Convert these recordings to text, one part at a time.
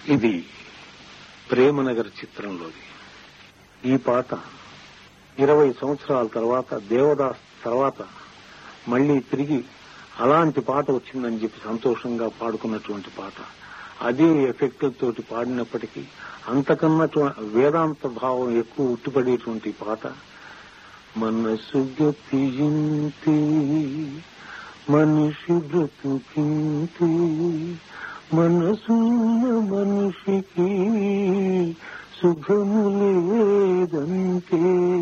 ఇది ప్రేమనగర్ చిత్రంలోది ఈ పాట ఇరవై సంవత్సరాల తర్వాత దేవదాస్ తర్వాత మళ్లీ తిరిగి అలాంటి పాట వచ్చిందని చెప్పి సంతోషంగా పాడుకున్నటువంటి పాట అదే ఎఫెక్ట్ తోటి పాడినప్పటికీ అంతకన్నా చూ- వేదాంత భావం ఎక్కువ ఉట్టిపడేటువంటి పాట మనసు గతింతే మనిషి బ్రతుకింతే మనసున్న మనిషికి సుఖము లేదంతే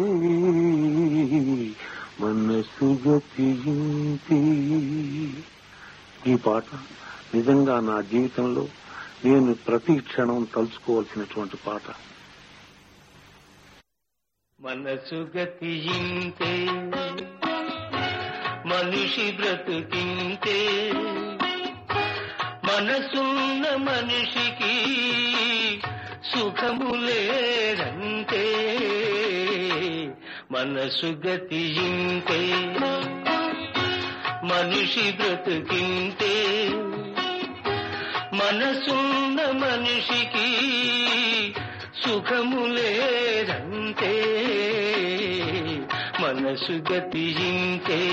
మనసు గతింతే ఈ పాట నిజంగా నా జీవితంలో నేను ప్రతి క్షణం తలుచుకోవాల్సినటువంటి పాట మనసు గతింతే మనిషి బ్రతుకింతే మనసున్న మనిషికి సుఖము లేదంతే మనసు గతింతే మనిషి బ్రతుకింతే మనసున్న మనిషికి సుఖము లేదంతే మనసు గతింతే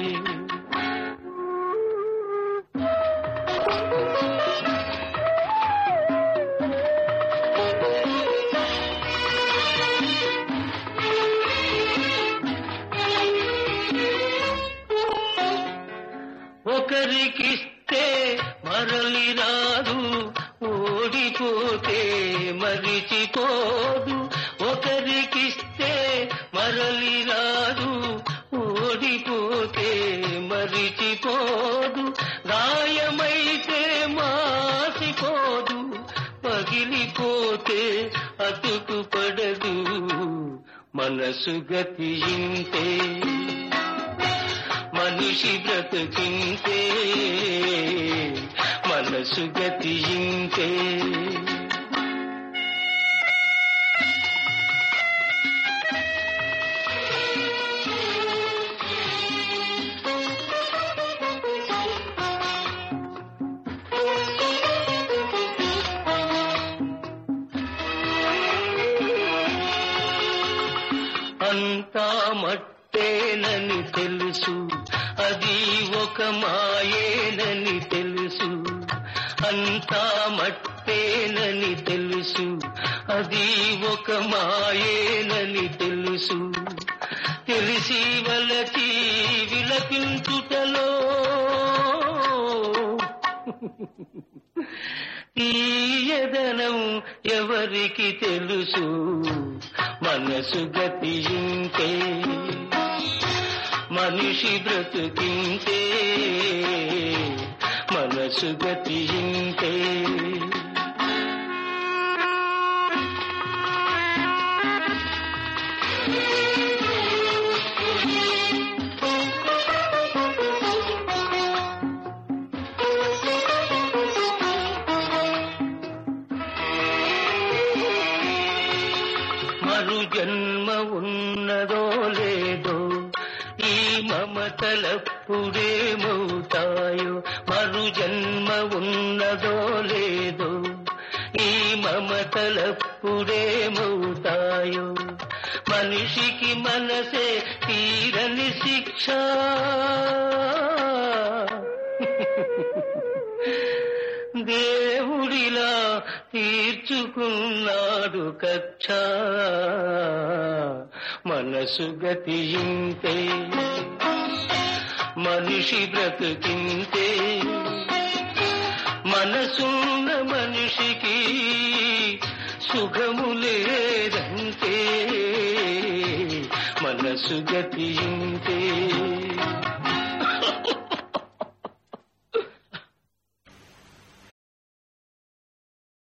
ఒకరికిస్తే మరలి రాదు ఓడిపోతే మరిచిపోదు ఒకరికిస్తే మరలి రాదు ఓడిపోతే మరిచిపోదు గాయమైతే మాసిపోదు పగిలిపోతే అతుకు పడదు మనసు గతింతే మనిషి బ్రతుకింతే మనసు గతింతే అంతా మట్టేనని తెలుసు అది ఒక మాయేనని తెలుసు అంతా మట్టేనని తెలుసు అది ఒక మాయేనని తెలుసు తెలిసి వలచి విలపించుటలో తీయదనం ఎవరికి తెలుసు మనసు గతింతే మనిషి బ్రతుకింతే మనసు గతింతే మరు జన్మ ఉన్నదో లేదో ఈ మమతలప్పుడేమవుతాయో మరు జన్మ ఉన్నదో లేదో ఈ మమతలప్పుడేమవుతాయో మనిషికి మనసే తీరని శిక్ష దేవుడిలా తీర్చుకున్నాడు కక్ష మనసు గతింతే మనిషి బ్రతుకింతే మనసున్న మనిషికి సుఖము లేదంతే మనసు గతింతే